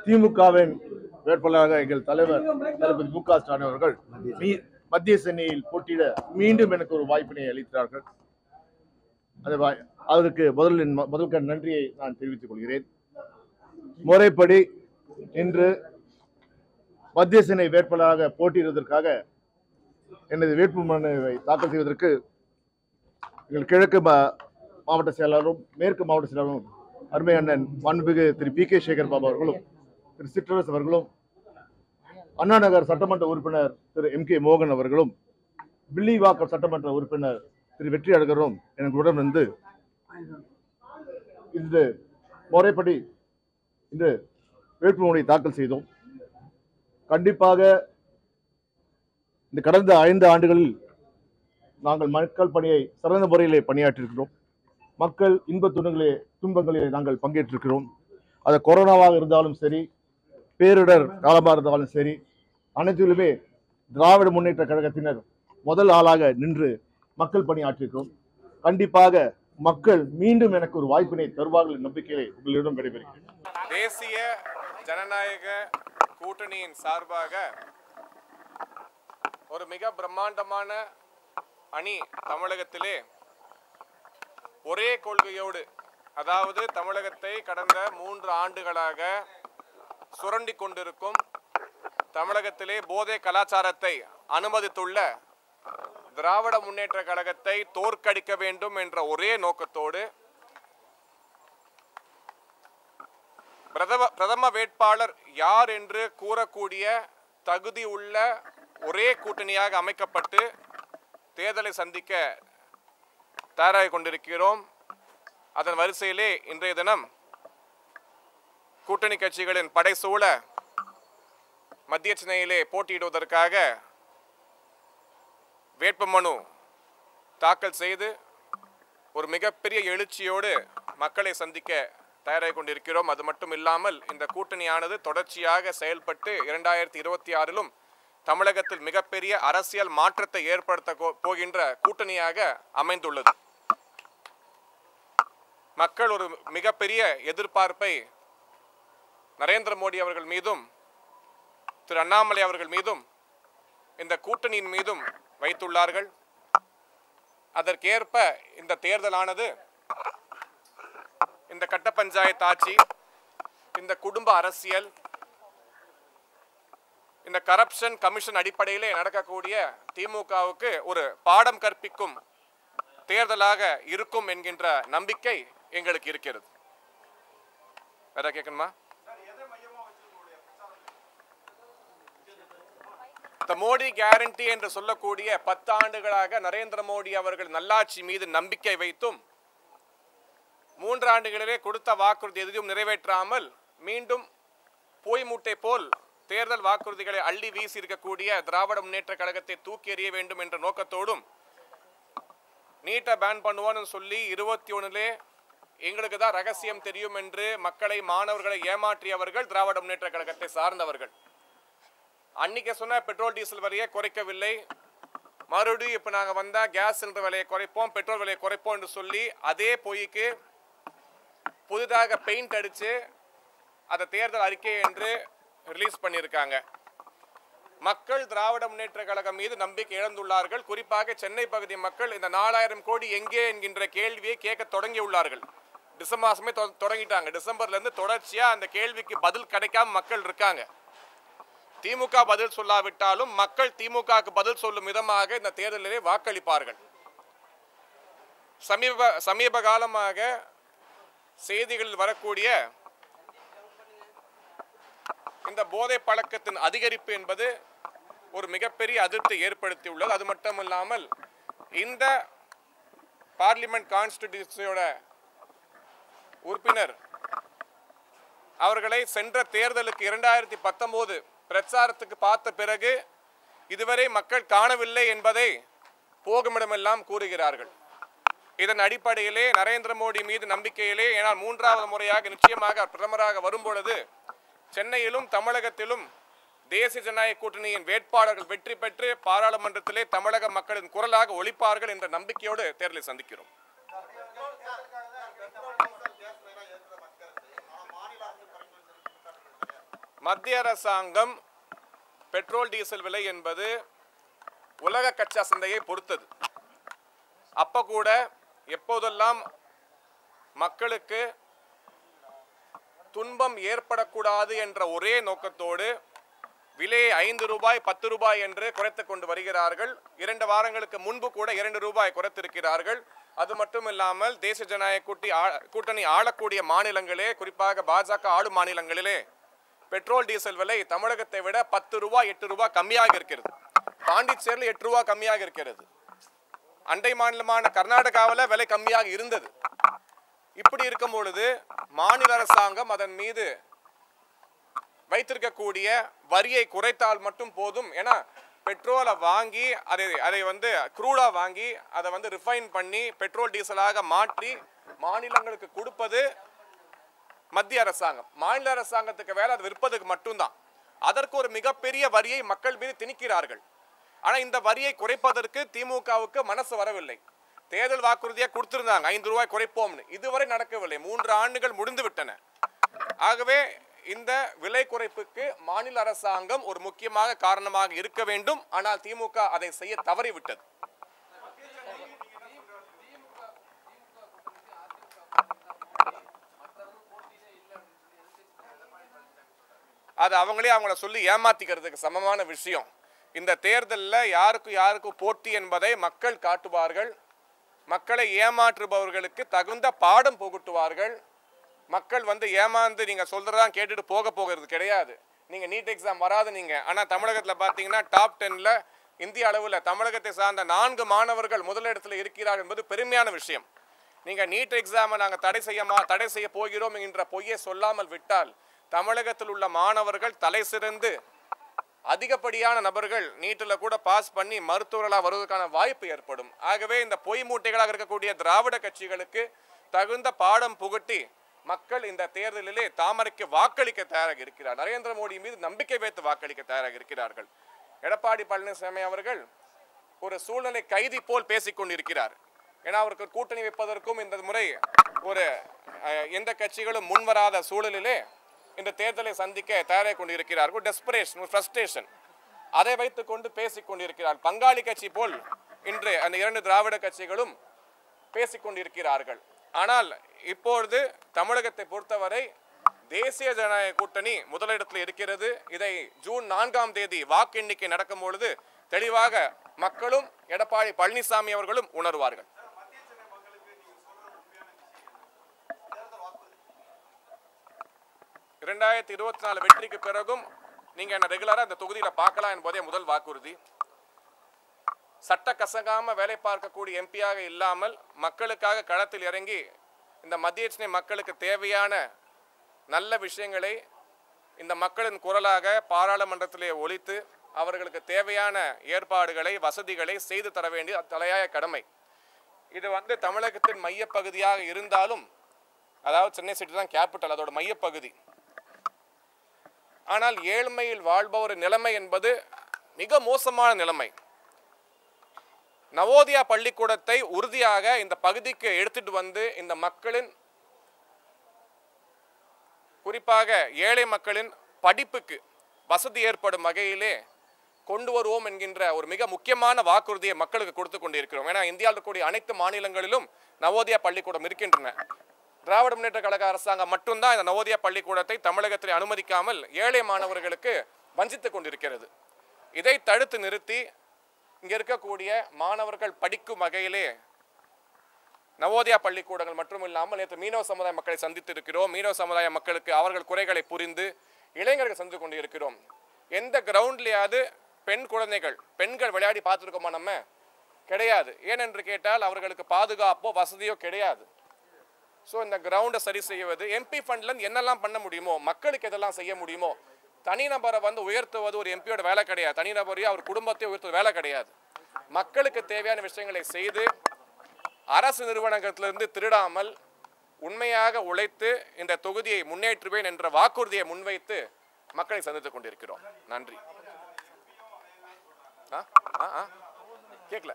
திமுகவின் வேட்பாளராக எங்கள் தலைவர் தளபதி மு க ஸ்டாலின் அவர்கள் மீ- மத்திய சென்னையில் போட்டியிட மீண்டும் எனக்கு ஒரு வாய்ப்பினை அளித்தார்கள் அது வா- அதற்கு முதலில் ம- முதல்கண் நன்றியை நான் தெரிவித்துக் கொள்கிறேன் முறைப்படி இன்று மத்திய சென்னை வேட்பாளராக போட்டியிடுவதற்காக எனது வேட்புமனுவை தாக்கல் செய்வதற்கு எங்கள் கிழக்கு மா- மாவட்ட செயலாளரும் மேற்கு மாவட்ட செயலாளரும் அருமை அண்ணன் மாண்புமிகு திரு பி கே சேகர் பாபு அவர்களும் திரு சிற்றரசு அவர்களும் அண்ணா நகர் சட்டமன்ற உறுப்பினர் திரு எம் கே மோகன் அவர்களும் வில்லிவாக்கம் சட்டமன்ற உறுப்பினர் திரு வெற்றி அழகரும் எங்களுடன் வந்து இன்று முறைப்படி இன்று வேட்புமனுவை தாக்கல் செய்தோம் கண்டிப்பாக இந்த கடந்த ஐந்து ஆண்டுகளில் நாங்கள் மக்கள் பணியை சிறந்த முறையிலே பணியாற்றியிருக்கிறோம் மக்கள் இன்ப துன்பங்களே துன்பங்களிலே நாங்கள் பங்கேற்றிருக்கிறோம் அது கொரோனாவாக இருந்தாலும் சரி பேரிடர் காலமாக இருந்தாலும் சரி அனைத்திலுமே திராவிட முன்னேற்ற கழகத்தினர் முதல் ஆளாக நின்று மக்கள் பணியாற்றியிருக்கிறோம் கண்டிப்பாக மக்கள் மீண்டும் எனக்கு ஒரு வாய்ப்பினை தருவார்கள் என்ற நம்பிக்கையிலே உங்களிடம் விடைபெறுகிறேன் தேசிய ஜனநாயக கூட்டணியின் சார்பாக ஒரு மிக பிரம்மாண்டமான அணி தமிழகத்திலே ஒரே கொள்கையோடு அதாவது தமிழகத்தை கடந்த மூன்று ஆண்டுகளாக சுரண்டி கொண்டிருக்கும் தமிழகத்திலே போதை கலாச்சாரத்தை அனுமதித்துள்ள திராவிட முன்னேற்ற கழகத்தை தோற்கடிக்க வேண்டும் என்ற ஒரே நோக்கத்தோடு பிரதம பிரதம வேட்பாளர் யார் என்று கூறக்கூடிய தகுதி உள்ள ஒரே கூட்டணியாக அமைக்கப்பட்டு தேர்தலை சந்திக்க தயாராகி கொண்டிருக்கிறோம் அதன் வரிசையிலே இன்றைய தினம் கூட்டணி கட்சிகளின் படைசூழ மத்திய சென்னையிலே போட்டியிடுவதற்காக வேட்புமனு தாக்கல் செய்து ஒரு மிகப்பெரிய எழுச்சியோடு மக்களை சந்திக்க தயாராகி கொண்டிருக்கிறோம் அது மட்டும் இல்லாமல் இந்த கூட்டணியானது தொடர்ச்சியாக செயல்பட்டு இரண்டாயிரத்தி இருபத்தி ஆறிலும் தமிழகத்தில் மிகப்பெரிய அரசியல் மாற்றத்தை ஏற்படுத்த கோ- போகின்ற கூட்டணியாக அமைந்துள்ளது மக்கள் ஒரு மிகப்பெரிய எதிர்பார்ப்பை நரேந்திர மோடி அவர்கள் மீதும் திரு அண்ணாமலை அவர்கள் மீதும் இந்த கூட்டணியின் மீதும் வைத்துள்ளார்கள் அதற்கேற்ப இந்த தேர்தலானது இந்த கட்ட பஞ்சாயத்து ஆட்சி இந்த குடும்ப அரசியல் இந்த கரப்ஷன் கமிஷன் அடிப்படையிலே நடக்கக்கூடிய திமுகவுக்கு ஒரு பாடம் கற்பிக்கும் தேர்தலாக இருக்கும் என்கின்ற நம்பிக்கை எங்களுக்கு இருக்கிறது வேற கேட்கணுமா இந்த மோடி கேரண்டி என்று சொல்லக்கூடிய பத்து ஆண்டுகளாக நரேந்திர மோடி அவர்கள் நல்லாட்சி மீது நம்பிக்கை வைத்தும் மூன்று ஆண்டுகளிலே கொடுத்த வாக்குறுதி எதையும் நிறைவேற்றாமல் மீண்டும் போய் மூட்டை போல் தேர்தல் வாக்குறுதிகளை அள்ளி வீசி இருக்கக்கூடிய திராவிட முன்னேற்ற கழகத்தை தூக்கி எறிய வேண்டும் என்ற நோக்கத்தோடும் நீட்டை பேன் பண்ணுவோன்னு சொல்லி இருபத்தி ஒண்ணுலே எங்களுக்கு தான் ரகசியம் தெரியும் என்று மக்களை மாணவர்களை ஏமாற்றியவர்கள் திராவிட முன்னேற்ற கழகத்தை சார்ந்தவர்கள் அன்னைக்கு சொன்ன பெட்ரோல் டீசல் வரியை குறைக்கவில்லை மறுபடியும் இப்போ நாங்கள் வந்தால் கேஸ் சிலிண்டர் விலையை குறைப்போம் பெட்ரோல் விலையை குறைப்போம் என்று சொல்லி அதே பொய்க்கு புதிதாக பெயிண்ட் அடித்து அதை தேர்தல் அறிக்கை என்று ரிலீஸ் பண்ணியிருக்காங்க மக்கள் திராவிட முன்னேற்ற கழகம் மீது நம்பிக்கை இழந்துள்ளார்கள் குறிப்பாக சென்னை பகுதி மக்கள் இந்த நாலாயிரம் கோடி எங்கே என்கின்ற கேள்வியை கேட்க தொடங்கியுள்ளார்கள் டிசம்பர் மாசமே தொ- தொடங்கிட்டாங்க டிசம்பர்ல இருந்து தொடர்ச்சியா அந்த கேள்விக்கு பதில் கிடைக்காம மக்கள் இருக்காங்க திமுக பதில் சொல்லாவிட்டாலும் மக்கள் திமுகவுக்கு பதில் சொல்லும் விதமாக இந்த தேர்தலிலே வாக்களிப்பார்கள் சமீப சமீப காலமாக செய்திகளில் வரக்கூடிய இந்த போதை பழக்கத்தின் அதிகரிப்பு என்பது ஒரு மிகப்பெரிய அதிருப்தி ஏற்படுத்தியுள்ளது அது மட்டுமில்லாமல் இந்த பார்லிமெண்ட் கான்ஸ்டிடியூஷனோட உறுப்பினர் அவர்களை சென்ற தேர்தலுக்கு இரண்டாயிரத்தி பத்தொன்பது பிரச்சாரத்துக்கு பார்த்த பிறகு இதுவரை மக்கள் காணவில்லை என்பதை போகுமிடமெல்லாம் கூறுகிறார்கள் இதன் அடிப்படையிலே நரேந்திர மோடி மீது நம்பிக்கையிலே ஏனால் மூன்றாவது முறையாக நிச்சயமாக பிரதமராக வரும்பொழுது சென்னையிலும் தமிழகத்திலும் தேசிய ஜனநாயக கூட்டணியின் வேட்பாளர்கள் வெற்றி பெற்று பாராளுமன்றத்திலே தமிழக மக்களின் குரலாக ஒலிப்பார்கள் என்ற நம்பிக்கையோடு தேர்தலை சந்திக்கிறோம் மத்திய அரசாங்கம் பெட்ரோல் டீசல் விலை என்பது உலக கச்சா சந்தையை பொறுத்தது அப்ப கூட எப்போதெல்லாம் மக்களுக்கு துன்பம் ஏற்படக்கூடாது என்ற ஒரே நோக்கத்தோடு விலையை ஐந்து ரூபாய் பத்து ரூபாய் என்று குறைத்துக் கொண்டு வருகிறார்கள் இரண்டு வாரங்களுக்கு முன்பு கூட இரண்டு ரூபாய் குறைத்திருக்கிறார்கள் அது மட்டும் இல்லாமல் தேசிய ஜனநாயக கூட்டி ஆ- கூட்டணி ஆளக்கூடிய மாநிலங்களே குறிப்பாக பாஜக ஆளும் மாநிலங்களிலே பெட்ரோல் டீசல் விலை தமிழகத்தை விட பத்து ரூபாய் எட்டு ரூபாய் கம்மியாக இருக்கிறது பாண்டிச்சேரியில் எட்டு ரூபாய் கம்மியாக இருக்கிறது அண்டை மாநிலமான கர்நாடகாவில் விலை கம்மியாக இருந்தது இப்படி இருக்கும் பொழுது மாநில அரசாங்கம் அதன் மீது வைத்திருக்கக்கூடிய வரியை குறைத்தால் மட்டும் போதும் ஏன்னா பெட்ரோலை வாங்கி அதை அதை வந்து க்ரூடா வாங்கி அதை வந்து ரிஃபைன் பண்ணி பெட்ரோல் டீசலாக மாற்றி மாநிலங்களுக்கு கொடுப்பது மத்திய அரசாங்கம் மாநில அரசாங்கத்துக்கு வேலை அது விற்பதுக்கு மட்டும்தான் அதற்கு ஒரு மிகப்பெரிய வரியை மக்கள் மீது திணிக்கிறார்கள் ஆனா இந்த வரியை குறைப்பதற்கு திமுகவுக்கு மனசு வரவில்லை தேர்தல் வாக்குறுதியை கொடுத்திருந்தாங்க ஐந்து ரூபாய் குறைப்போம்னு இதுவரை நடக்கவில்லை மூன்று ஆண்டுகள் முடிந்து விட்டன ஆகவே இந்த விலை குறைப்புக்கு மாநில அரசாங்கம் ஒரு முக்கியமாக காரணமாக இருக்க வேண்டும் ஆனால் திமுக அதை செய்ய தவறிவிட்டது அது அவங்களே அவங்கள சொல்லி ஏமாத்திக்கிறதுக்கு சமமான விஷயம் இந்த தேர்தலில் யாருக்கு யாருக்கு போட்டி என்பதை மக்கள் காட்டுவார்கள் மக்களை ஏமாற்றுபவர்களுக்கு தகுந்த பாடம் புகட்டுவார்கள் மக்கள் வந்து ஏமாந்து நீங்கள் சொல்கிறதான் கேட்டுட்டு போக போகிறது கிடையாது நீங்கள் நீட் எக்ஸாம் வராது நீங்கள் ஆனால் தமிழகத்தில் பார்த்தீங்கன்னா டாப் டென்னில் இந்திய அளவில் தமிழகத்தை சார்ந்த நான்கு மாணவர்கள் முதலிடத்தில் இருக்கிறார் என்பது பெருமையான விஷயம் நீங்கள் நீட் எக்ஸாமை நாங்கள் தடை செய்யமா தடை செய்ய போகிறோம் என்கின்ற பொய்யை சொல்லாமல் விட்டால் தமிழகத்தில் உள்ள மாணவர்கள் தலை சிறந்து அதிகப்படியான நபர்கள் நீட்டில் கூட பாஸ் பண்ணி மருத்துவர்களாக வருவதற்கான வாய்ப்பு ஏற்படும் ஆகவே இந்த பொய் மூட்டைகளாக இருக்கக்கூடிய திராவிட கட்சிகளுக்கு தகுந்த பாடம் புகட்டி மக்கள் இந்த தேர்தலிலே தாமரைக்கு வாக்களிக்க தயாராக இருக்கிறார் நரேந்திர மோடி மீது நம்பிக்கை வைத்து வாக்களிக்க தயாராக இருக்கிறார்கள் எடப்பாடி பழனிசாமி அவர்கள் ஒரு சூழ்நிலை கைதி போல் பேசிக் கொண்டிருக்கிறார் ஏன்னா அவருக்கு கூட்டணி வைப்பதற்கும் இந்த முறை ஒரு அஹ், எந்த கட்சிகளும் முன்வராத சூழலிலே இந்த தேர்தலை சந்திக்க தயாராக கொண்டிருக்கிறார்கள் டெஸ்பரேஷன் ஃப்ரஸ்ட்ரேஷன் அதை வைத்துக்கொண்டு பேசிக் கொண்டிருக்கிறார் பங்காளி கட்சி போல் இன்று அந்த இரண்டு திராவிட கட்சிகளும் பேசிக் கொண்டிருக்கிறார்கள் ஆனால் இப்பொழுது தமிழகத்தை பொறுத்தவரை தேசிய ஜனநாயக கூட்டணி முதலிடத்தில் இருக்கிறது இதை ஜூன் நான்காம் தேதி வாக்கு எண்ணிக்கை நடக்கும் பொழுது தெளிவாக மக்களும் எடப்பாடி பழனிசாமி அவர்களும் உணர்வார்கள் இரண்டாயிரத்தி இருபத்தி நாலு வெற்றிக்கு பிறகும் நீங்க என்ன ரெகுலரா இந்த தொகுதியில பார்க்கலாம் என்பதே முதல் வாக்குறுதி சட்ட கசகாம வேலை பார்க்கக்கூடிய எம்பியாக இல்லாமல் மக்களுக்காக களத்தில் இறங்கி இந்த மத்திய சென்னை மக்களுக்கு தேவையான நல்ல விஷயங்களை இந்த மக்களின் குரலாக பாராளுமன்றத்திலே ஒலித்து அவர்களுக்கு தேவையான ஏற்பாடுகளை வசதிகளை செய்து தர வேண்டிய தலையாய கடமை இது வந்து தமிழகத்தின் மையப்பகுதியாக இருந்தாலும் அதாவது சென்னை சிட்டி தான் கேபிட்டல் அதோட மையப்பகுதி ஆனால் ஏழ்மையில் வாழ்பவர் நிலைமை என்பது மிக மோசமான நிலைமை நவோதயா பள்ளிக்கூடத்தை உறுதியாக இந்த பகுதிக்கு எடுத்துட்டு வந்து இந்த மக்களின் குறிப்பாக ஏழை மக்களின் படிப்புக்கு வசதி ஏற்படும் வகையிலே கொண்டு வருவோம் என்கின்ற ஒரு மிக முக்கியமான வாக்குறுதியை மக்களுக்கு கொடுத்து கொண்டிருக்கிறோம் ஏன்னா இந்தியாவில் இருக்கக்கூடிய அனைத்து மாநிலங்களிலும் நவோதயா பள்ளிக்கூடம் இருக்கின்றன திராவிட முன்னேற்ற கழக அரசாங்கம் மட்டும்தான் இந்த நவோதயா பள்ளிக்கூடத்தை தமிழகத்தில் அனுமதிக்காமல் ஏழை மாணவர்களுக்கு வஞ்சித்துக் கொண்டிருக்கிறது இதை தடுத்து நிறுத்தி இங்கே இருக்கக்கூடிய மாணவர்கள் படிக்கும் வகையிலே நவோதயா பள்ளிக்கூடங்கள் மட்டும் இல்லாமல் நேற்று மீனவ சமுதாய மக்களை சந்தித்து இருக்கிறோம் மீனவ சமுதாய மக்களுக்கு அவர்கள் குறைகளை புரிந்து இளைஞர்கள் சந்தித்து கொண்டு இருக்கிறோம் எந்த கிரவுண்ட்லையாவது பெண் குழந்தைகள் பெண்கள் விளையாடி பார்த்துருக்கோமா நம்ம கிடையாது ஏனென்று கேட்டால் அவர்களுக்கு பாதுகாப்போ வசதியோ கிடையாது ஸோ இந்த கிரவுண்டை சரி செய்வது எம்பி ஃபண்ட்லேருந்து என்னெல்லாம் பண்ண முடியுமோ மக்களுக்கு எதெல்லாம் செய்ய முடியுமோ தனிநபரை வந்து உயர்த்துவது ஒரு எம்பியோட வேலை கிடையாது தனிநபரையோ அவர் குடும்பத்தையோ உயர்த்துவது வேலை கிடையாது மக்களுக்கு தேவையான விஷயங்களை செய்து அரசு நிறுவனங்களிலிருந்து திருடாமல் உண்மையாக உழைத்து இந்த தொகுதியை முன்னேற்றுவேன் என்ற வாக்குறுதியை முன்வைத்து மக்களை சந்தித்துக் கொண்டிருக்கிறோம் நன்றி ஆ ஆ ஆ கேட்கல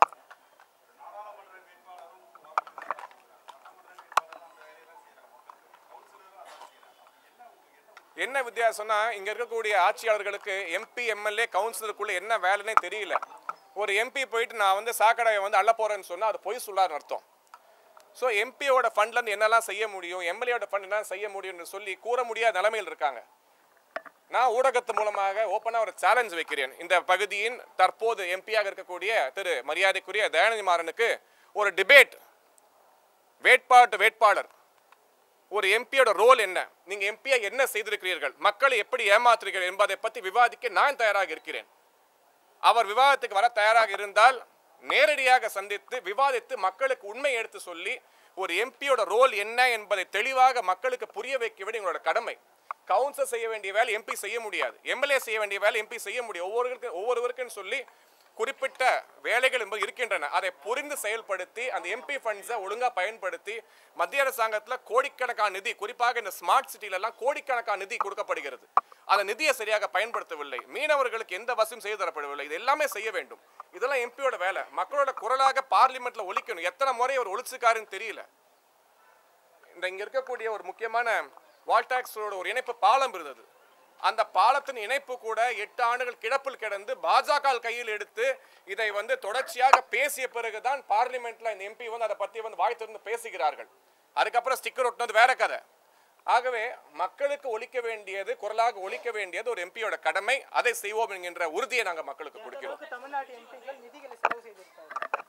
என்ன வித்தியாசம்னா இங்க இருக்கக்கூடிய ஆட்சியாளர்களுக்கு எம்பி எம்எல்ஏ கவுன்சிலருக்குள்ள என்ன வேலைன்னே தெரியல ஒரு எம்பி போயிட்டு நான் வந்து சாக்கடையை வந்து அள்ள போறேன்னு சொன்னா அது பொய் சொல்லாருன்னு அர்த்தம் ஸோ எம்பியோட ஃபண்ட்லேருந்து என்னெல்லாம் செய்ய முடியும் எம்எல்ஏவோட ஃபண்ட் என்ன செய்ய முடியும்னு சொல்லி கூற முடியாத நிலைமையில் இருக்காங்க நான் ஊடகத்து மூலமாக ஓப்பனாக ஒரு சேலஞ்ச் வைக்கிறேன் இந்த பகுதியின் தற்போது எம்பியாக இருக்கக்கூடிய திரு மரியாதைக்குரிய தயாநிதி மாறனுக்கு ஒரு டிபேட் வேட்பாட்டு வேட்பாளர் ஒரு எம்பியோட ரோல் என்ன நீங்க எம்பியா என்ன செய்திருக்கிறீர்கள் மக்களை எப்படி ஏமாற்றுகிறீர்கள் என்பதை பற்றி விவாதிக்க நான் தயாராக இருக்கிறேன் அவர் விவாதத்துக்கு வர தயாராக இருந்தால் நேரடியாக சந்தித்து விவாதித்து மக்களுக்கு உண்மை எடுத்து சொல்லி ஒரு எம்பியோட ரோல் என்ன என்பதை தெளிவாக மக்களுக்கு புரிய வைக்க வேண்டிய எங்களோட கடமை கவுன்சில் செய்ய வேண்டிய வேலை எம்பி செய்ய முடியாது எம்எல்ஏ செய்ய வேண்டிய வேலை எம்பி செய்ய முடியும் ஒவ்வொருவருக்கு ஒவ்வொருவருக்குன்னு சொல்லி குறிப்பிட்ட வேலைகள் என்பது இருக்கின்றன அதை புரிந்து செயல்படுத்தி அந்த எம்பி ஃபண்ட்ஸை ஒழுங்காக பயன்படுத்தி மத்திய அரசாங்கத்தில் கோடிக்கணக்கான நிதி குறிப்பாக இந்த ஸ்மார்ட் சிட்டிலெல்லாம் கோடிக்கணக்கான நிதி கொடுக்கப்படுகிறது அந்த நிதியை சரியாக பயன்படுத்தவில்லை மீனவர்களுக்கு எந்த வசதியும் செய்து தரப்படவில்லை இது எல்லாமே செய்ய வேண்டும் இதெல்லாம் எம்பியோட வேலை மக்களோட குரலாக பார்லிமெண்ட்ல ஒலிக்கணும் எத்தனை முறை அவர் ஒழிச்சுக்காருன்னு தெரியல இந்த இங்க இருக்கக்கூடிய ஒரு முக்கியமான வால்டாக்ஸோட ஒரு இணைப்பு பாலம் இருந்தது அந்த பாலத்தின் இணைப்பு கூட எட்டு ஆண்டுகள் கிடப்பில் கிடந்து பாஜக கையில் எடுத்து இதை வந்து தொடர்ச்சியாக பேசிய பிறகுதான் பார்லிமெண்ட்ல இந்த எம்பி வந்து அதை பத்தி வந்து வாய் திறந்து பேசுகிறார்கள் அதுக்கப்புறம் ஸ்டிக்கர் ஒட்டினது வேற கதை ஆகவே மக்களுக்கு ஒழிக்க வேண்டியது குரலாக ஒழிக்க வேண்டியது ஒரு எம்பியோட கடமை அதை செய்வோம் என்கின்ற உறுதியை நாங்கள் மக்களுக்கு கொடுக்கிறோம் அளவுக்கு தமிழ்நாட்டு எம்பிக்கள் நிதிகளை செலவு செய்திருக்காங்க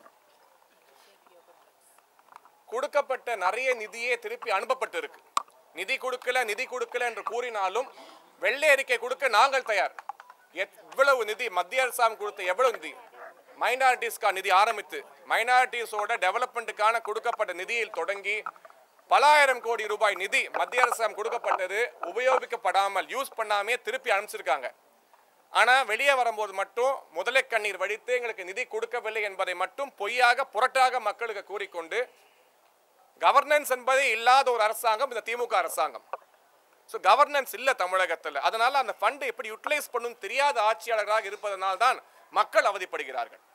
கொடுக்கப்பட்ட நிறைய நிதியே திருப்பி அனுப்பப்பட்டு இருக்கு நிதி கொடுக்கல நிதி கொடுக்கல என்று கூறினாலும் வெள்ளை அறிக்கை கொடுக்க நாங்கள் தயார் எவ்வளவு நிதி மத்திய அரசாங்கம் கொடுத்த எவ்வளவு நிதி மைனாரிட்டிஸ்க்கான நிதி ஆரம்பித்து மைனாரிட்டிஸோட டெவலப்மெண்ட்டுக்கான கொடுக்கப்பட்ட நிதியில் தொடங்கி பலாயிரம் கோடி ரூபாய் நிதி மத்திய அரசாங்கம் கொடுக்கப்பட்டது உபயோகிக்கப்படாமல் யூஸ் பண்ணாமே திருப்பி அனுப்பிச்சிருக்காங்க ஆனா வெளியே வரும்போது மட்டும் முதலை கண்ணீர் வடித்து எங்களுக்கு நிதி கொடுக்கவில்லை என்பதை மட்டும் பொய்யாக புரட்டாக மக்களுக்கு கூறிக்கொண்டு கவர்னன்ஸ் என்பதே இல்லாத ஒரு அரசாங்கம் இந்த திமுக அரசாங்கம் ஸோ கவர்னன்ஸ் இல்லை தமிழகத்தில் அதனால அந்த ஃபண்டை எப்படி யூட்டிலைஸ் பண்ணும் தெரியாத ஆட்சியாளர்களாக இருப்பதனால் தான் மக்கள் அவதிப்படுகிறார்கள்